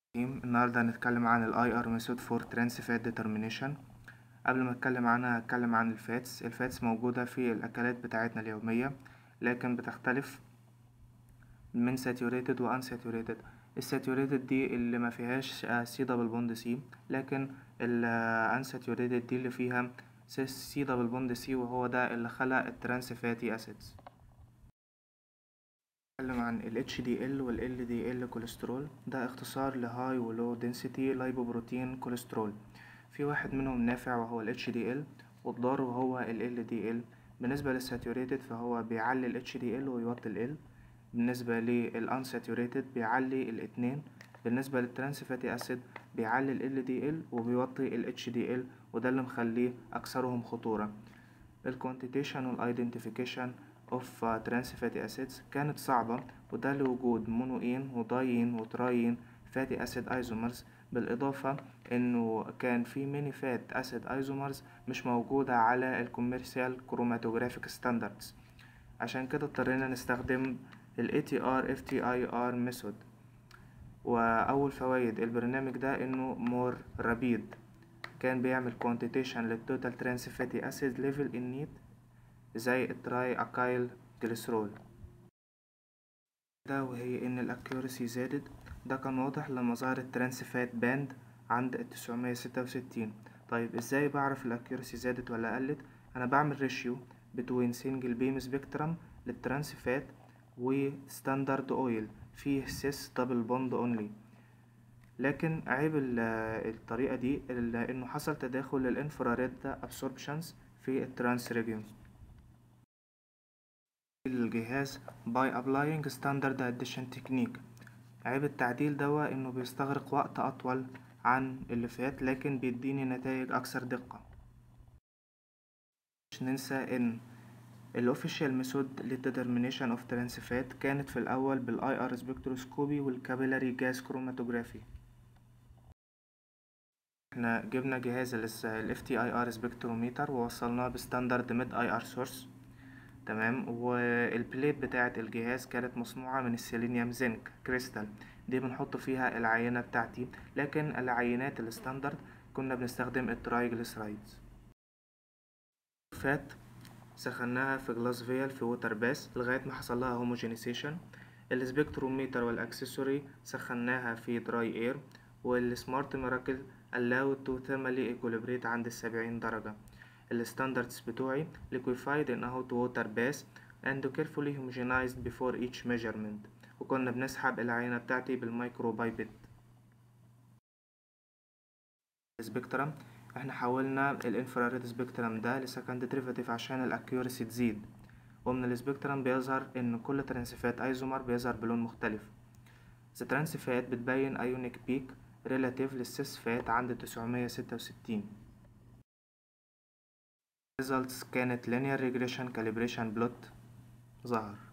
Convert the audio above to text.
النهاردة هنتكلم عن ال IR method for trans fat determination قبل ما اتكلم عنها هتكلم عن الفاتس الفاتس موجودة في الأكلات بتاعتنا اليومية لكن بتختلف من saturated و unsaturated الساتوريتد دي اللي ما فيهاش سي دبل بوند سي لكن ال unsaturated دي اللي فيها سي دبل بوند سي وهو ده اللي خلق الترانس فاتي اسيدز نتكلم عن ال HDL وال LDL كوليسترول ده اختصار لهاي ولو دنسيتي لايبوبروتين كوليسترول في واحد منهم نافع وهو ال HDL والضار وهو ال LDL بالنسبة للساتوريتد فهو بيعلي ال HDL ويوطي ال L بالنسبة لل unsaturated بيعلي الاتنين بالنسبة للترانس فاتي أسيد بيعلي ال LDL وبيوطي ال HDL وده اللي مخليه أكثرهم خطورة ال quantitation وال identification of trans fatty acids كانت صعبة وده لوجود مونوين ودايين وترايين فاتي أسيد ايزومرز بالإضافة إنه كان في ميني فات أسيد ايزومرز مش موجودة على الكوميرسيال كروماتوجرافيك ستاندردز عشان كده اضطرينا نستخدم ال ATR FTIR method وأول فوائد البرنامج ده إنه مور رابيد كان بيعمل quantitation للتوتال ترانس فاتي أسيد ليفل in need زي التراي أكايل جليسرول ده وهي إن الأكيورسي زادت ده كان واضح لما ظهر الترانس فات باند عند التسعمية ستة وستين طيب ازاي بعرف الأكيورسي زادت ولا قلت أنا بعمل ريشيو بتوين سنجل بيم سبيكترم للترانس فات وستاندرد أويل فيه سيس دبل بوند أونلي لكن عيب الطريقة دي إنه حصل تداخل للإنفراريد أبسوربشنز في الترانس ريجيون الجهاز by applying standard addition technique عيب التعديل دوا انه بيستغرق وقت اطول عن اللي فات لكن بيديني نتائج اكثر دقة مش ننسى ان الاوفيشال ميثود للديترمينيشن اوف ترانس فات كانت في الاول بالاي ار سبكتروسكوبي والكابيلاري جاز كروماتوجرافي احنا جبنا جهاز ال FTIR سبكتروميتر ووصلناه بستاندرد ميد اي ار سورس تمام والبليت بتاعة الجهاز كانت مصنوعة من السيلينيوم زنك كريستال دي بنحط فيها العينة بتاعتي لكن العينات الستاندرد كنا بنستخدم الترايجليسرايدز فات سخناها في جلاس فيل في ووتر باس لغاية ما حصل لها هوموجينيسيشن السبكتروميتر والاكسسوري سخناها في دراي اير والسمارت ميراكل allowed to thermally equilibrate عند السبعين درجة الستاندردز بتوعي liquefied in a hot water bath and carefully homogenized before each measurement وكنا بنسحب العينة بتاعتي بالمايكرو بايبت سبيكترم احنا حولنا الانفراريد سبيكترم ده لسكند ديريفاتيف عشان الاكيورسي تزيد ومن السبيكترم بيظهر ان كل ترانسفات ايزومر بيظهر بلون مختلف The ترانسفات بتبين ايونيك بيك ريلاتيف للسيس فات عند تسعمية ستة وستين results كانت linear regression calibration plot ظهر